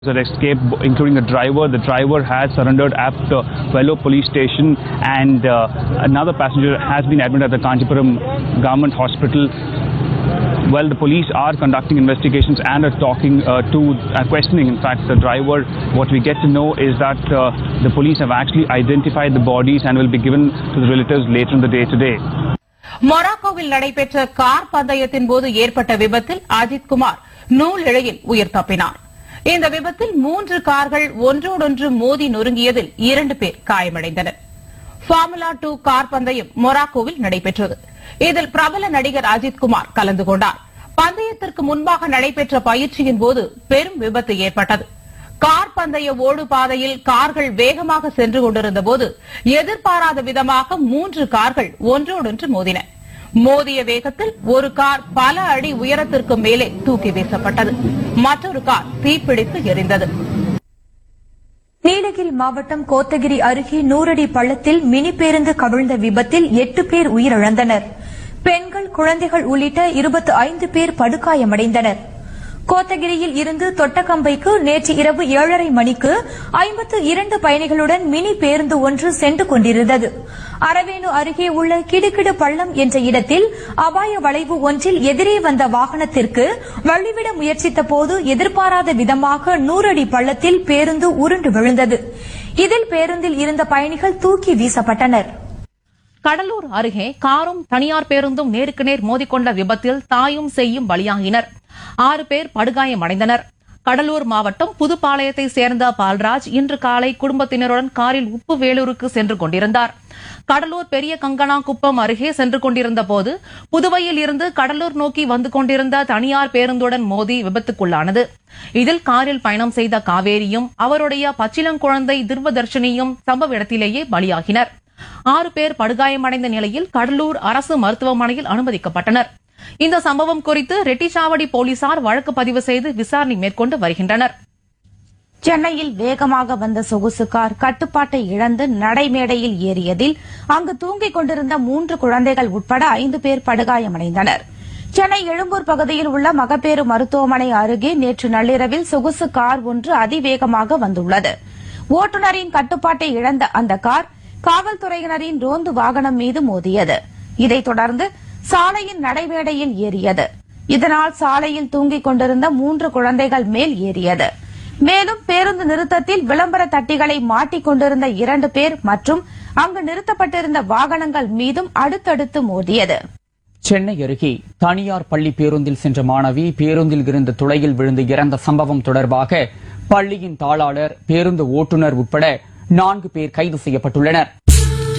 that escaped, including the driver. The driver has surrendered at the Velo police station, and uh, another passenger has been admitted at the Kanchipuram government hospital. Well, the police are conducting investigations and are talking uh, to, uh, questioning, in fact, the driver. What we get to know is that uh, the police have actually identified the bodies and will be given to the relatives later in the day today. மொராக்கோவில் நடைபெற்ற car பந்தயத்தின் போது ஏற்பட்ட விபத்தில் அஜித் குமார் நூல் இழையில் உயிர் தப்பினார் இந்த விபத்தில் மூன்று கார்கள் ஒன்றோடொன்று மோதி நொறுங்கியதில் இரண்டு பேர் காயமடைந்தனர் ஃபார்முலா டூ கார் பந்தயம் மொராக்கோவில் நடைபெற்றது இதில் பிரபல நடிகர் அஜித் குமார் கலந்து கொண்டார் பந்தயத்திற்கு முன்பாக நடைபெற்ற பயிற்சியின் போது பெரும் விபத்து ஏற்பட்டது கார் பந்தய ஓடு பாதையில் கார்கள் வேகமாக சென்று கொண்டிருந்த போது எதிர்பாராத விதமாக மூன்று கார்கள் ஒன்றோடொன்று மோதின மோதிய வேகத்தில் ஒரு கார் பல அடி உயரத்திற்கு மேலே தூக்கி வீசப்பட்டது மற்றொரு கார் தீப்பிடித்து எரிந்தது நீலகிரி மாவட்டம் கோத்தகிரி அருகே நூறடி பள்ளத்தில் மினி பேருந்து கவிழ்ந்த விபத்தில் எட்டு பேர் உயிரிழந்தனர் பெண்கள் குழந்தைகள் உள்ளிட்ட இருபத்தி ஐந்து பேர் படுகாயமடைந்தனர் கோத்தகிரியில் இருந்து தொட்டக்கம்பைக்கு நேற்று இரவு ஏழரை மணிக்கு ஐம்பத்து இரண்டு பயணிகளுடன் மினி பேருந்து ஒன்று சென்று கொண்டிருந்தது அரவேணு அருகே உள்ள கிடுகிடு பள்ளம் என்ற இடத்தில் அபாய வளைவு ஒன்றில் எதிரே வந்த வாகனத்திற்கு வழிவிட முயற்சித்த போது எதிர்பாராத விதமாக நூறடி பள்ளத்தில் பேருந்து உருண்டு விழுந்தது இதில் பேருந்தில் இருந்த பயணிகள் தூக்கி வீசப்பட்டனர் கடலூர் அருகே காரும் தனியார் பேருந்தும் நேருக்கு நேர் மோதிக்கொண்ட விபத்தில் தாயும் செய்யும் பலியாகினர் ஆறு பேர் படுகாயமடைந்தனர் கடலூர் மாவட்டம் புதுப்பாளையத்தை சேர்ந்த பால்ராஜ் இன்று காலை குடும்பத்தினருடன் காரில் உப்பு வேலூருக்கு சென்று கொண்டிருந்தார் கடலூர் பெரிய கங்கனாகுப்பம் அருகே சென்று கொண்டிருந்த போது புதுவையில் இருந்து கடலூர் நோக்கி வந்து கொண்டிருந்த தனியார் பேருந்துடன் மோதி விபத்துக்குள்ளானது இதில் காரில் பயணம் செய்த காவேரியும் அவருடைய பச்சிளங்குழந்தை துர்வதர்ஷினியும் சம்பவ இடத்திலேயே பலியாகினர் ஆறு பேர் படுகாயமடைந்த நிலையில் கடலூர் அரசு மருத்துவமனையில் அனுமதிக்கப்பட்டனர் இந்த சம்பவம் குறித்து ரெட்டிச்சாவடி போலீசார் வழக்கு பதிவு செய்து விசாரணை மேற்கொண்டு வருகின்றனர் சென்னையில் வேகமாக வந்த சொகுசு கார் கட்டுப்பாட்டை இழந்து நடைமேடையில் ஏறியதில் அங்கு தூங்கிக் கொண்டிருந்த மூன்று குழந்தைகள் உட்பட ஐந்து பேர் படுகாயமடைந்தனர் சென்னை எழும்பூர் பகுதியில் உள்ள மகப்பேறு மருத்துவமனை அருகே நேற்று நள்ளிரவில் சொகுசு கார் ஒன்று அதிவேகமாக வந்துள்ளது ஓட்டுநரின் கட்டுப்பாட்டை இழந்த அந்த கார் காவல்துறையினரின் ரோந்து வாகனம் மீது மோதியது இதைத் தொடர்ந்து சாலையின் நடைமேடையில் ஏறியது இதனால் சாலையில் தூங்கிக் கொண்டிருந்த மூன்று குழந்தைகள் மேல் ஏறியது மேலும் பேருந்து நிறுத்தத்தில் விளம்பர தட்டிகளை மாட்டிக் கொண்டிருந்த இரண்டு பேர் மற்றும் அங்கு நிறுத்தப்பட்டிருந்த வாகனங்கள் மீதும் அடுத்தடுத்து மோதியது சென்னை அருகே தனியார் பள்ளி பேருந்தில் சென்ற மாணவி பேருந்தில் இருந்த துளையில் விழுந்து இறந்த சம்பவம் தொடர்பாக பள்ளியின் தாளாளர் பேருந்து ஓட்டுநர் உட்பட நான்கு பேர் கைது செய்யப்பட்டுள்ளனர்